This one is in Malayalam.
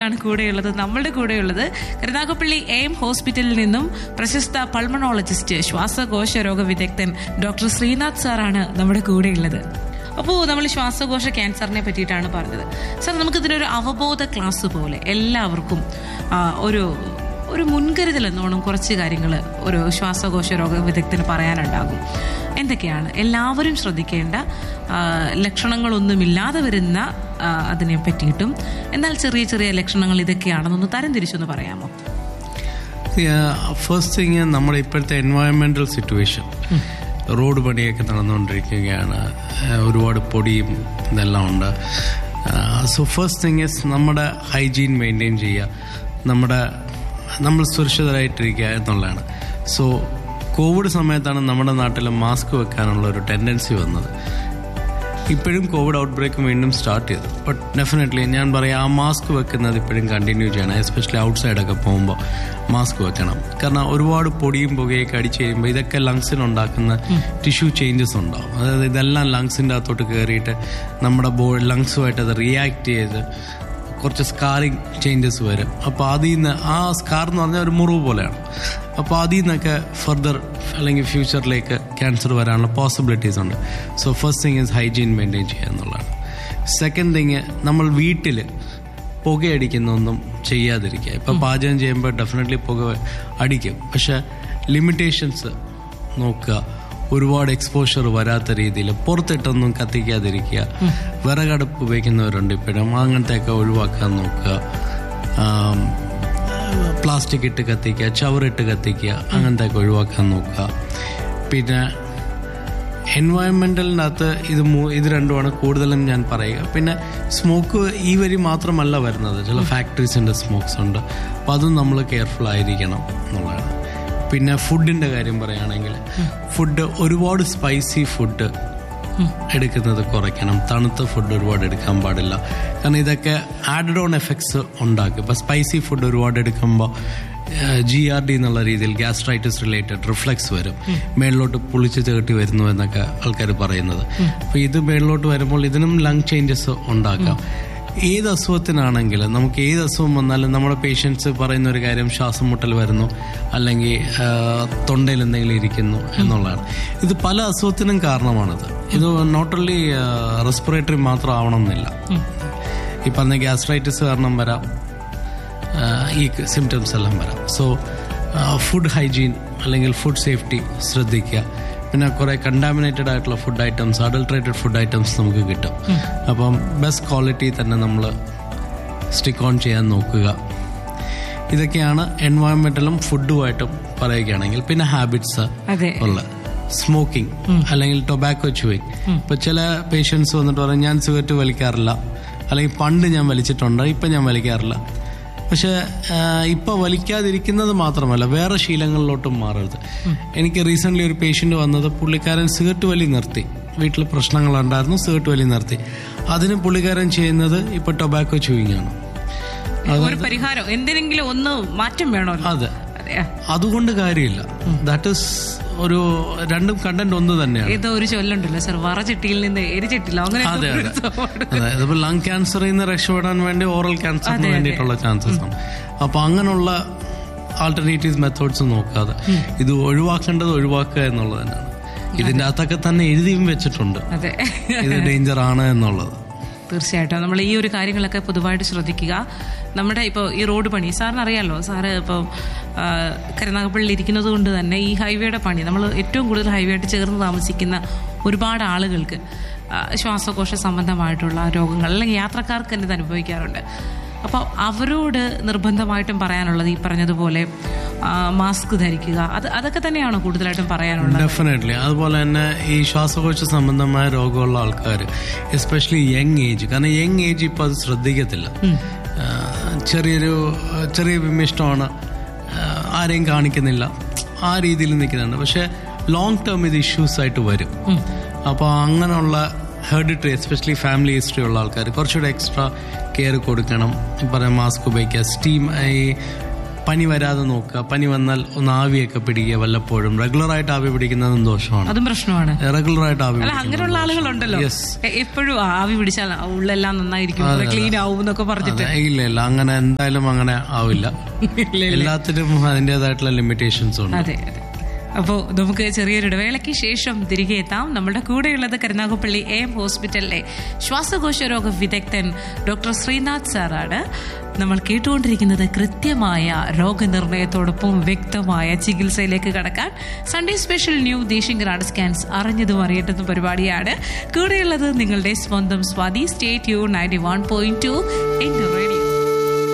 ആരാണ് കൂടെയുള്ളത് നമ്മളുടെ കൂടെയുള്ളത് കരുനാഗപ്പള്ളി എയിം ഹോസ്പിറ്റലിൽ നിന്നും പ്രശസ്ത പൾമണോളജിസ്റ്റ് ശ്വാസകോശ രോഗ വിദഗ്ധൻ ഡോക്ടർ ശ്രീനാഥ് സാറാണ് നമ്മുടെ കൂടെയുള്ളത് അപ്പോൾ നമ്മൾ ശ്വാസകോശ ക്യാൻസറിനെ പറ്റിയിട്ടാണ് പറഞ്ഞത് സാർ നമുക്കിതിനൊരു അവബോധ ക്ലാസ് പോലെ എല്ലാവർക്കും ആ, ഒരു ഒരു മുൻകരുതൽ എന്നോണം കുറച്ച് കാര്യങ്ങൾ ഒരു ശ്വാസകോശ രോഗ വിദഗ്ധന് പറയാനുണ്ടാകും എന്തൊക്കെയാണ് എല്ലാവരും ശ്രദ്ധിക്കേണ്ട ആ, ലക്ഷണങ്ങളൊന്നുമില്ലാതെ വരുന്ന ആ, അതിനെ പറ്റിയിട്ടും എന്നാൽ ചെറിയ ചെറിയ ലക്ഷണങ്ങൾ ഇതൊക്കെയാണെന്നൊന്ന് തരംതിരിച്ചൊന്ന് പറയാമോ ഫസ്റ്റ് തിങ് നമ്മുടെ ഇപ്പോഴത്തെ എൻവയറമെന്റൽ സിറ്റുവേഷൻ റോഡ് പണിയൊക്കെ നടന്നുകൊണ്ടിരിക്കുകയാണ് ആ, ഒരുപാട് പൊടിയും ഇതെല്ലാം ഉണ്ട് സോ ഫസ്റ്റ് തിങ് ഇസ് നമ്മുടെ ഹൈജീൻ മെയിൻറ്റെയിൻ ചെയ്യുക നമ്മുടെ നമ്മൾ സുരക്ഷിതരായിട്ടിരിക്കുക എന്നുള്ളതാണ് സോ കോവിഡ് സമയത്താണ് നമ്മുടെ നാട്ടിൽ മാസ്ക് വെക്കാനുള്ള ഒരു ടെൻഡൻസി വന്നത് ഇപ്പോഴും കോവിഡ് ഔട്ട് ബ്രേക്ക് വീണ്ടും സ്റ്റാർട്ട് ചെയ്തു ബട്ട് ഡെഫിനറ്റ്ലി ഞാൻ പറയാം ആ മാസ്ക് വെക്കുന്നത് ഇപ്പോഴും കണ്ടിന്യൂ ചെയ്യണം എസ്പെഷ്യലി ഔട്ട് സൈഡൊക്കെ പോകുമ്പോൾ മാസ്ക് വെക്കണം കാരണം ഒരുപാട് പൊടിയും പുകയൊക്കെ അടിച്ച് കഴിയുമ്പോൾ ഇതൊക്കെ ലങ്സിനുണ്ടാക്കുന്ന ടിഷ്യൂ ചേഞ്ചസ് ഉണ്ടാവും അതായത് ഇതെല്ലാം ലങ്സിൻ്റെ അകത്തോട്ട് കയറിയിട്ട് നമ്മുടെ ബോ ലങ്സുമായിട്ട് അത് റിയാക്ട് ചെയ്ത് കുറച്ച് സ്കാറിങ് ചേഞ്ചസ് വരും അപ്പോൾ അതിൽ നിന്ന് ആ സ്കാർ എന്ന് പറഞ്ഞാൽ ഒരു മുറിവ് പോലെയാണ് അപ്പോൾ അതിൽ നിന്നൊക്കെ ഫർദർ അല്ലെങ്കിൽ ഫ്യൂച്ചറിലേക്ക് ക്യാൻസർ വരാനുള്ള പോസിബിലിറ്റീസ് ഉണ്ട് so first thing is hygiene maintain ചെയ്യുക എന്നുള്ളതാണ് സെക്കൻഡ് തിങ് നമ്മൾ വീട്ടിൽ പുകയടിക്കുന്നൊന്നും ചെയ്യാതിരിക്കുക ഇപ്പം പാചകം ചെയ്യുമ്പോൾ ഡെഫിനറ്റ്ലി പുക അടിക്കും പക്ഷെ ലിമിറ്റേഷൻസ് നോക്കുക ഒരുപാട് എക്സ്പോഷർ വരാത്ത രീതിയിൽ പുറത്തിട്ടൊന്നും കത്തിക്കാതിരിക്കുക വിറകടുപ്പ് ഉപയോഗിക്കുന്നവരുണ്ട് ഇപ്പോഴും അങ്ങനത്തെയൊക്കെ ഒഴിവാക്കാൻ നോക്കുക ആം, പ്ലാസ്റ്റിക് ഇട്ട് കത്തിക്കുക ചവറിട്ട് കത്തിക്കുക അങ്ങനത്തെ ഒക്കെ ഒഴിവാക്കാൻ നോക്കുക പിന്നെ എൻവയൺമെന്റലിൻ്റെ അകത്ത് ഇത് മൂ- ഇത് രണ്ടുമാണ് കൂടുതലും ഞാൻ പറയുക പിന്നെ സ്മോക്ക് ഈ വരി മാത്രമല്ല വരുന്നത് ചില ഫാക്ടറീസിൻ്റെ സ്മോക്സ് ഉണ്ട് അപ്പോൾ അതും നമ്മൾ കെയർഫുൾ ആയിരിക്കണം എന്നുള്ളതാണ് പിന്നെ ഫുഡിൻ്റെ കാര്യം പറയുകയാണെങ്കിൽ ഫുഡ് ഒരുപാട് സ്പൈസി ഫുഡ് എടുക്കുന്നത് കുറയ്ക്കണം തണുത്ത ഫുഡ് ഒരുപാട് എടുക്കാൻ പാടില്ല കാരണം ഇതൊക്കെ ആഡഡ് ഓൺ എഫക്ട്സ് ഉണ്ടാക്കും ഇപ്പം സ്പൈസി ഫുഡ് ഒരുപാട് എടുക്കുമ്പോൾ ജി ആർ ഡി എന്നുള്ള രീതിയിൽ ഗ്യാസ്ട്രൈറ്റിസ് റിലേറ്റഡ് റിഫ്ലക്സ് വരും മേളിലോട്ട് പുളിച്ച് ചേട്ടി വരുന്നു എന്നൊക്കെ ആൾക്കാർ പറയുന്നത് അപ്പോൾ ഇത് മേളിലോട്ട് വരുമ്പോൾ ഇതിനും ലങ് ചേഞ്ചസ് ഉണ്ടാക്കാം ഏത് അസുഖത്തിനാണെങ്കിലും നമുക്ക് ഏത് അസുഖം വന്നാലും നമ്മുടെ പേഷ്യൻസ് പറയുന്ന ഒരു കാര്യം ശ്വാസം മുട്ടൽ വരുന്നു അല്ലെങ്കിൽ ആ, തൊണ്ടയിൽ എന്തെങ്കിലും ഇരിക്കുന്നു എന്നുള്ളതാണ് ഇത് പല അസുഖത്തിനും കാരണമാണിത് ഇത് നോട്ട് ഓൺലി റെസ്പിറേറ്ററി മാത്രം ആവണം എന്നില്ല ഈ പറഞ്ഞ ഗ്യാസ്ട്രൈറ്റിസ് കാരണം വരാം ആ, ഈ സിംറ്റംസ് എല്ലാം വരാം സോ ഫുഡ് ഹൈജീൻ അല്ലെങ്കിൽ ഫുഡ് സേഫ്റ്റി ശ്രദ്ധിക്കുക പിന്നെ കുറെ കണ്ടാമിനേറ്റഡ് ആയിട്ടുള്ള food items adulterated food items നമുക്ക് കിട്ടും അപ്പം ബെസ്റ്റ് ക്വാളിറ്റി തന്നെ നമ്മൾ സ്റ്റിക്ക് ഓൺ ചെയ്യാൻ നോക്കുക ഇതൊക്കെയാണ് എൻവയോൺമെന്റലും ഫുഡുമായിട്ടും പറയുകയാണെങ്കിൽ പിന്നെ ഹാബിറ്റ്സ് അതെ ഉള്ള സ്മോക്കിംഗ് അല്ലെങ്കിൽ ടൊബാക്കോ ചൂയിങ് ഇപ്പൊ ചില പേഷ്യൻസ് വന്നിട്ട് പറയും ഞാൻ സിഗരറ്റ് വലിക്കാറില്ല അല്ലെങ്കിൽ പണ്ട് ഞാൻ വലിച്ചിട്ടുണ്ട് ഇപ്പൊ ഞാൻ വലിക്കാറില്ല പക്ഷെ ഇപ്പൊ വലിക്കാതിരിക്കുന്നത് മാത്രമല്ല വേറെ ശീലങ്ങളിലോട്ടും മാറരുത് എനിക്ക് റീസെന്റ് ഒരു പേഷ്യന്റ് വന്നത് പുള്ളിക്കാരൻ സിഗരറ്റ് വലി നിർത്തി വീട്ടിൽ പ്രശ്നങ്ങളുണ്ടായിരുന്നു സിഗരറ്റ് വലി നിർത്തി അതിന് പുള്ളിക്കാരൻ ചെയ്യുന്നത് ഇപ്പൊ ടൊബാക്കോ ചൂയിങ് ആണ് ഒരു പരിഹാരം എന്തിനെങ്കിലും ഒന്ന് മാറ്റം വേണമല്ലോ അതെ അതെ അതുകൊണ്ട് കാര്യമില്ല ദാറ്റ് ഇസ് ഒരു രണ്ടും കണ്ടന്റ് ഒന്ന് തന്നെയാണ് ഏതോ ഒരു ചൊല്ലുണ്ടല്ലോ സർ വറചട്ടിയിൽ നിന്ന് എരിചട്ടില്ല അങ്ങനെ അതെ എന്തോ ഒരു അതെ സംഭവമുണ്ട്. അതെ അതിപ്പോ ലങ് ക്യാൻസറിൽ നിന്ന് രക്ഷപ്പെടാൻ വേണ്ടി ഓറൽ ക്യാൻസറിന് വേണ്ടിയിട്ടുള്ള ചാൻസസ് ആണ് അപ്പൊ അങ്ങനെയുള്ള ആൾട്ടർനേറ്റീവ് മെത്തേഡ്സ് നോക്കാതെ ഇത് ഒഴിവാക്കേണ്ടത് ഒഴിവാക്കുക എന്നുള്ളത് തന്നെയാണ് ഇതിന്റെ അകത്തൊക്കെ തന്നെ എഴുതിയും വെച്ചിട്ടുണ്ട് അതെ ഇത് ഡേഞ്ചർ ആണ് എന്നുള്ളത് തീർച്ചയായിട്ടും നമ്മൾ ഈ ഒരു കാര്യങ്ങളൊക്കെ പൊതുവായിട്ട് ശ്രദ്ധിക്കുക നമ്മുടെ ഇപ്പോൾ ഈ റോഡ് പണി സാറിന് അറിയാലോ സാറ് ഇപ്പോൾ കരുനാഗപ്പള്ളിയിൽ ഇരിക്കുന്നത് കൊണ്ട് തന്നെ ഈ ഹൈവേയുടെ പണി നമ്മൾ ഏറ്റവും കൂടുതൽ ഹൈവേ ആയിട്ട് ചേർന്ന് താമസിക്കുന്ന ഒരുപാട് ആളുകൾക്ക് ആ, ശ്വാസകോശ സംബന്ധമായിട്ടുള്ള രോഗങ്ങൾ അല്ലെങ്കിൽ യാത്രക്കാർക്ക് തന്നെ ഇത് അനുഭവിക്കാറുണ്ട് അപ്പോൾ അവരോട് നിർബന്ധമായിട്ടും പറയാനുള്ളത് ഈ പറഞ്ഞതുപോലെ ആ, മാസ്ക് ധരിക്കുക അത് അതൊക്കെ തന്നെയാണോ കൂടുതലായിട്ടും പറയാനുള്ളത് ഡെഫിനറ്റ്ലി അതുപോലെ തന്നെ ഈ ശ്വാസകോശ സംബന്ധമായ രോഗമുള്ള ആൾക്കാർ എസ്പെഷ്യലി യങ് ഏജ് കാരണം യങ് ഏജ് ഇപ്പൊ അത് ശ്രദ്ധിക്കത്തില്ല ആ, ചെറിയൊരു ചെറിയ വിമിഷ്ടമാണ് ആ, ആരെയും കാണിക്കുന്നില്ല ആ രീതിയിൽ നിൽക്കുന്നുണ്ട് പക്ഷെ ലോങ് ടേം ഇത് ഇഷ്യൂസ് ആയിട്ട് വരും അപ്പോൾ അങ്ങനെയുള്ള ഹെറിഡിറ്ററി എസ്പെഷ്യലി ഫാമിലി ഹിസ്റ്ററി ഉള്ള ആൾക്കാർ കുറച്ചുകൂടെ എക്സ്ട്രാ കെയർ കൊടുക്കണം ഈ പറഞ്ഞ മാസ്ക് ഉപയോഗിക്കുക സ്റ്റീം ഈ പനി വരാതെ നോക്കുക പനി വന്നാൽ ഒന്ന് ആവിയൊക്കെ പിടിക്കുക വല്ലപ്പോഴും റെഗുലറായിട്ട് ആവി പിടിക്കുന്നതും ദോഷമാണ് അതും പ്രശ്നമാണ് റെഗുലറായിട്ട് ആവി അല്ല അങ്ങനെയുള്ള ആളുകളുണ്ടല്ലോ Yes. എ- എപ്പോഴും ആവി പിടിച്ചാൽ ഉള്ളെല്ലാം നന്നായിരിക്കും ക്ലീൻ ആവും എന്നൊക്കെ പറഞ്ഞിട്ട് അതെ, ഇല്ല ഇല്ല അങ്ങനെ എന്തായാലും അങ്ങനെ ആവില്ല ഇല്ല, ഇല്ല. എല്ലാത്തിനും അതിൻ്റെതായിട്ടുള്ള ലിമിറ്റേഷൻസ് ഉണ്ട് അതെ അതെ അപ്പോൾ നമുക്ക് ചെറിയൊരു ഇടവേളയ്ക്ക് ശേഷം തിരികെ എത്താം നമ്മുടെ കൂടെയുള്ളത് കരുനാഗപ്പള്ളി എ എം ഹോസ്പിറ്റലിലെ ശ്വാസകോശ രോഗ വിദഗ്ധൻ ഡോക്ടർ ശ്രീനാഥ് സാറാണ് നമ്മൾ കേട്ടുകൊണ്ടിരിക്കുന്നത് കൃത്യമായ രോഗനിർണയത്തോടൊപ്പം വ്യക്തമായ ചികിത്സയിലേക്ക് കടക്കാൻ സൺഡേ സ്പെഷ്യൽ ന്യൂ ദേശിംഗ്രാഡ് സ്കാൻസ് അറിഞ്ഞതും അറിയട്ടതും പരിപാടിയാണ് കൂടെയുള്ളത് നിങ്ങളുടെ സ്വന്തം സ്വാതി സ്റ്റേറ്റ് യു ninety one point two radio